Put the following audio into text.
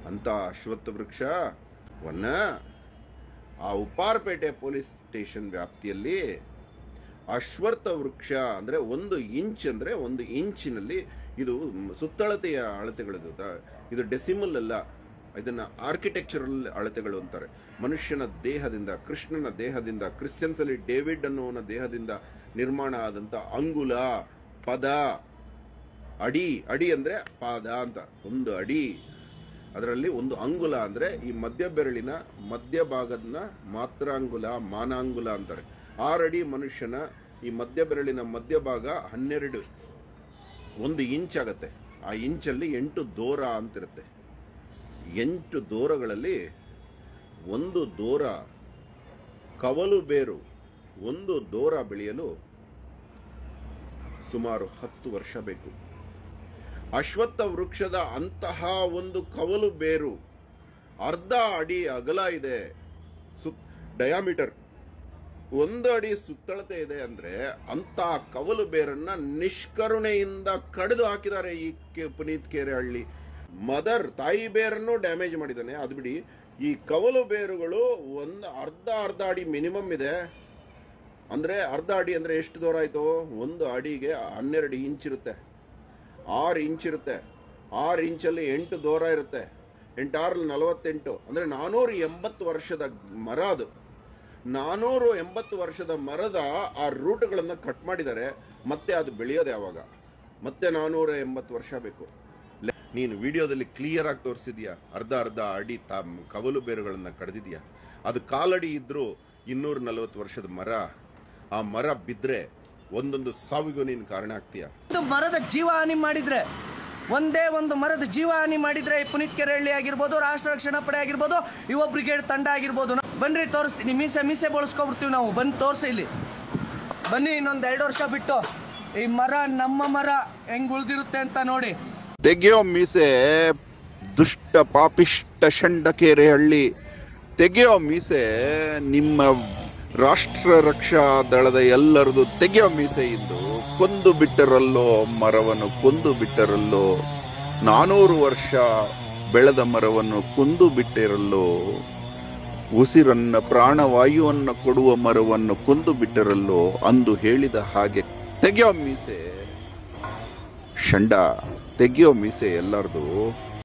ಅಂತ ಅಶ್ವತ್ಥ ವೃಕ್ಷವನ್ನ ಆ Upparpet police station ವ್ಯಾಪ್ತಿಯಲ್ಲಿ ಅಶ್ವತ್ಥ ವೃಕ್ಷ ಅಂದ್ರೆ ಒಂದು ಇಂಚ್ ಅಂದ್ರೆ ಒಂದು ಇಂಚಿನಲ್ಲಿ ಇದು ಸುತ್ತಳತೆಯ ಅಳತೆಗಳು ಇದು ಡೆಸಿಮಲ್ ಅಲ್ಲ ಇದನ್ನ ಆರ್ಕಿಟೆಕ್ಚರಲ್ ಅಳತೆಗಳು ಅಂತಾರೆ ಮನುಷ್ಯನ ದೇಹದಿಂದ ಕೃಷ್ಣನ ದೇಹದಿಂದ ಕ್ರಿಶ್ಚಿಯನ್ಸ್ ಅಲ್ಲಿ ಡೇವಿಡ್ ಅನ್ನುವನ ದೇಹದಿಂದ ನಿರ್ಮಾಣ ಆದಂತ ಅಂಗುಲ ಪದ ಅಡಿ ಅಡಿ ಅಂದ್ರೆ ಪಾದ ಅಂತ ಒಂದು ಅಡಿ ಅದರಲ್ಲಿ ಒಂದು ಅಂಗುಲ ಅಂದ್ರೆ ಈ ಮಧ್ಯ ಬೆರಳಿನ ಮಧ್ಯ ಭಾಗದನ್ನ ಮಾತ್ರಾಂಗುಲ ಮಾನಾಂಗುಲ ಅಂತಾರೆ ಆರಡಿ ಮನುಷ್ಯನ ಈ ಮಧ್ಯ ಬೆರಳಿನ ಮಧ್ಯಭಾಗ ಹನ್ನೆರಡು ಒಂದು ಇಂಚ್ ಆಗತ್ತೆ ಆ ಇಂಚಲ್ಲಿ ಎಂಟು ದೂರ ಅಂತಿರುತ್ತೆ ಎಂಟು ದೂರಗಳಲ್ಲಿ ಒಂದು ದೂರ ಕವಲು ಬೇರು ಒಂದು ದೂರ ಬೆಳೆಯಲು ಸುಮಾರು ಹತ್ತು ವರ್ಷ ಬೇಕು ಅಶ್ವತ್ಥ ವೃಕ್ಷದ ಅಂತಹ ಒಂದು ಕವಲು ಬೇರು ಅರ್ಧ ಅಡಿ ಅಗಲ ಇದೆ ಸುತ್ ಡಯಾಮೀಟರ್ ಒಂದು ಅಡಿ ಸುತ್ತಳತೆ ಇದೆ ಅಂದ್ರೆ ಅಂತ ಕವಲು ಬೇರನ್ನ ನಿಷ್ಕರುಣೆಯಿಂದ ಕಡಿದು ಹಾಕಿದ್ದಾರೆ ಈ ಕೆ- ಪುನೀತ್ ಕೆರೆಹಳ್ಳಿ ಮದರ್ ತಾಯಿ ಬೇರನ್ನು ಡ್ಯಾಮೇಜ್ ಮಾಡಿದ್ದಾನೆ ಅದು ಬಿಡಿ ಈ ಕವಲು ಬೇರುಗಳು ಒಂದು ಅರ್ಧ ಅರ್ಧ ಅಡಿ ಮಿನಿಮಮ್ ಇದೆ ಅಂದ್ರೆ ಅರ್ಧ ಅಡಿ ಅಂದ್ರೆ ಎಷ್ಟು ದೂರ ಆಯ್ತು ಒಂದು ಅಡಿಗೆ ಹನ್ನೆರಡು ಇಂಚ್ ಇರುತ್ತೆ ಆರು ಇಂಚ್ ಇರುತ್ತೆ ಆರು ಇಂಚಲ್ಲಿ ಎಂಟು ದೂರ ಇರುತ್ತೆ ಎಂಟಾರು ನಲವತ್ತೆಂಟು ಅಂದ್ರೆ ನಾನೂರ ಎಂಬತ್ತು ವರ್ಷದ ಮರ ಅದು ನಾನೂರು ಎಂಬತ್ತು ವರ್ಷದ ಮರದ ಆ ರೂಟ್ಗಳನ್ನ ಕಟ್ ಮಾಡಿದ್ದಾರೆ ಮತ್ತೆ ಅದು ಬೆಳೆಯೋದು ಯಾವಾಗ ಮತ್ತೆ ನಾನೂರ ಎಂಬತ್ತು ವರ್ಷ ಬೇಕು ಲೆ- ನೀನು ವಿಡಿಯೋದಲ್ಲಿ ಕ್ಲಿಯರ್ ಆಗಿ ತೋರಿಸಿದ್ಯಾ ಅರ್ಧ ಅರ್ಧ ಅಡಿ ತಾ ಕವಲು ಬೇರುಗಳನ್ನ ಕಡ್ದಿದ್ಯಾ ಅದು ಕಾಲಡಿ ಇದ್ರೂ ಇನ್ನೂರ ನಲವತ್ತು ವರ್ಷದ ಮರ ಆ ಮರ ಬಿದ್ರೆ ಒಂದೊಂದು ಸಾವಿಗೂ ನೀನು ಕಾರಣ ಆಗ್ತೀಯ ಒಂದು ಮರದ ಜೀವಹಾನಿ ಮಾಡಿದ್ರೆ ಒಂದೇ ಒಂದು ಮರದ ಜೀವಹಾನಿ ಮಾಡಿದ್ರೆ ಈ ಪುನೀತ್ ಕೆರೆಹಳ್ಳಿ ಆಗಿರ್ಬೋದು ರಾಷ್ಟ್ರ ರಕ್ಷಣಾ ಪಡೆ ಆಗಿರ್ಬೋದು ಯುವ ಬ್ರಿಗೇಡ್ ತಂಡ ಆಗಿರ್ಬೋದು ಬನ್ರಿ ತೋರಿಸ್ತೀನಿ ಮೀಸೆ ಮೀಸೆ ಬಳಸ್ಕೊಬಿಡ್ತೀವಿ ನಾವು ಬಂದು ತೋರಿಸಿ ಇಲ್ಲಿ ಬನ್ನಿ ಇನ್ನೊಂದು ಎರಡು ವರ್ಷ ಬಿಟ್ಟು ಈ ಮರ ನಮ್ಮ ಮರ ಹೆಂಗ್ ಉಳಿದಿರುತ್ತೆ ಅಂತ ನೋಡಿ ತೆಗೆಯೋ ಮೀಸೆ ದುಷ್ಟ ಪಾಪಿಷ್ಟ ಶಂಡಕೇರೆ ಹಳ್ಳಿ ತೆಗೆಯೋ ಮೀಸೆ ನಿಮ್ಮ ರಾಷ್ಟ್ರ ರಕ್ಷಾ ದಳದ ಎಲ್ಲರದು ತೆಗೆಯೋ ಮೀಸೆ ಇದ್ದು ಕೊಂದು ಬಿಟ್ಟರಲ್ಲೋ ಮರವನ್ನು ಕೊಂದು ಬಿಟ್ಟರಲ್ಲೋ ನಾನೂರು ವರ್ಷ ಬೆಳೆದ ಮರವನ್ನು ಕೊಂದು ಬಿಟ್ಟಿರಲ್ಲೋ ಉಸಿರನ್ನ ಪ್ರಾಣವಾಯುವನ್ನ ಕೊಡುವ ಮರವನ್ನು ಕೊಂದು ಬಿಟ್ಟರಲ್ಲೋ ಅಂದು ಹೇಳಿದ ಹಾಗೆ ತೆಗೆಯೋ ಮೀಸೆ ಶಂಡ ತೆಗಿಯೋ ಮೀಸೆ ಎಲ್ಲರದು